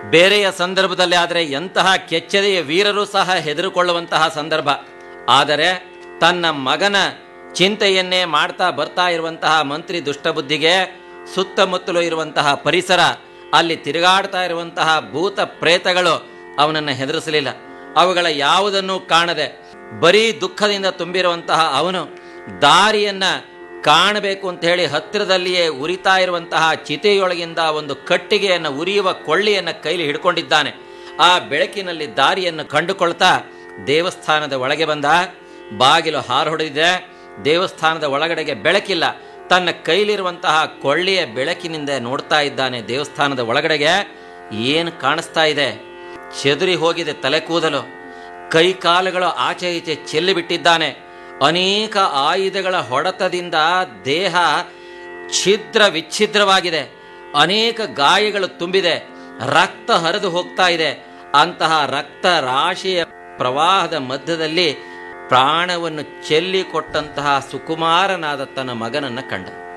ಬೇರೆಯ ಸಂದರ್ಭದಲ್ಲಿ ಆದರೆ ಎಂತಹ ಕೆಚ್ಚದೆಯ ವೀರರು ಸಹ ಹೆದರಿಕೊಳ್ಳುವಂತಹ ಸಂದರ್ಭ ಆದರೆ ತನ್ನ ಮಗನ ಚಿಂತೆಯನ್ನೇ ಮಾಡ್ತಾ ಬರ್ತಾ ಇರುವಂತಹ ಮಂತ್ರಿ ದುಷ್ಟಬುದ್ಧಿಗೆ ಸುತ್ತಮುತ್ತಲು ಇರುವಂತಹ ಪರಿಸರ ಅಲ್ಲಿ ತಿರುಗಾಡ್ತಾ ಇರುವಂತಹ ಭೂತ ಪ್ರೇತಗಳು ಅವನನ್ನು ಹೆದರಿಸಲಿಲ್ಲ ಅವುಗಳ ಯಾವುದನ್ನೂ ಕಾಣದೆ ಬರೀ ದುಃಖದಿಂದ ತುಂಬಿರುವಂತಹ ಅವನು ದಾರಿಯನ್ನ ಕಾಣಬೇಕು ಅಂತ ಹೇಳಿ ಹತ್ತಿರದಲ್ಲಿಯೇ ಉರಿತಾ ಇರುವಂತಹ ಚಿತೆಯೊಳಗಿಂದ ಒಂದು ಕಟ್ಟಿಗೆಯನ್ನು ಉರಿಯುವ ಕೊಳ್ಳಿಯನ್ನು ಕೈಲಿ ಹಿಡ್ಕೊಂಡಿದ್ದಾನೆ ಆ ಬೆಳಕಿನಲ್ಲಿ ದಾರಿಯನ್ನು ಕಂಡುಕೊಳ್ತಾ ದೇವಸ್ಥಾನದ ಒಳಗೆ ಬಂದ ಬಾಗಿಲು ಹಾರೊಡೆದಿದೆ ದೇವಸ್ಥಾನದ ಒಳಗಡೆಗೆ ಬೆಳಕಿಲ್ಲ ತನ್ನ ಕೈಲಿರುವಂತಹ ಕೊಳ್ಳಿಯ ಬೆಳಕಿನಿಂದ ನೋಡ್ತಾ ಇದ್ದಾನೆ ದೇವಸ್ಥಾನದ ಒಳಗಡೆಗೆ ಏನು ಕಾಣಿಸ್ತಾ ಇದೆ ಚೆದುರಿ ಹೋಗಿದೆ ತಲೆ ಕೂದಲು ಕೈ ಕಾಲುಗಳು ಆಚೆ ಈಚೆ ಚೆಲ್ಲಿ ಬಿಟ್ಟಿದ್ದಾನೆ ಅನೇಕ ಆಯುಧಗಳ ಹೊಡೆತದಿಂದ ದೇಹ ಛಿದ್ರ ವಿಚ್ಛಿದ್ರವಾಗಿದೆ ಅನೇಕ ಗಾಯಗಳು ತುಂಬಿದೆ ರಕ್ತ ಹರಿದು ಹೋಗ್ತಾ ಇದೆ ಅಂತಹ ರಕ್ತ ರಾಶಿಯ ಪ್ರವಾಹದ ಮಧ್ಯದಲ್ಲಿ ಪ್ರಾಣವನ್ನು ಚೆಲ್ಲಿ ಕೊಟ್ಟಂತಹ ಸುಕುಮಾರನಾದ ತನ್ನ ಮಗನನ್ನ ಕಂಡ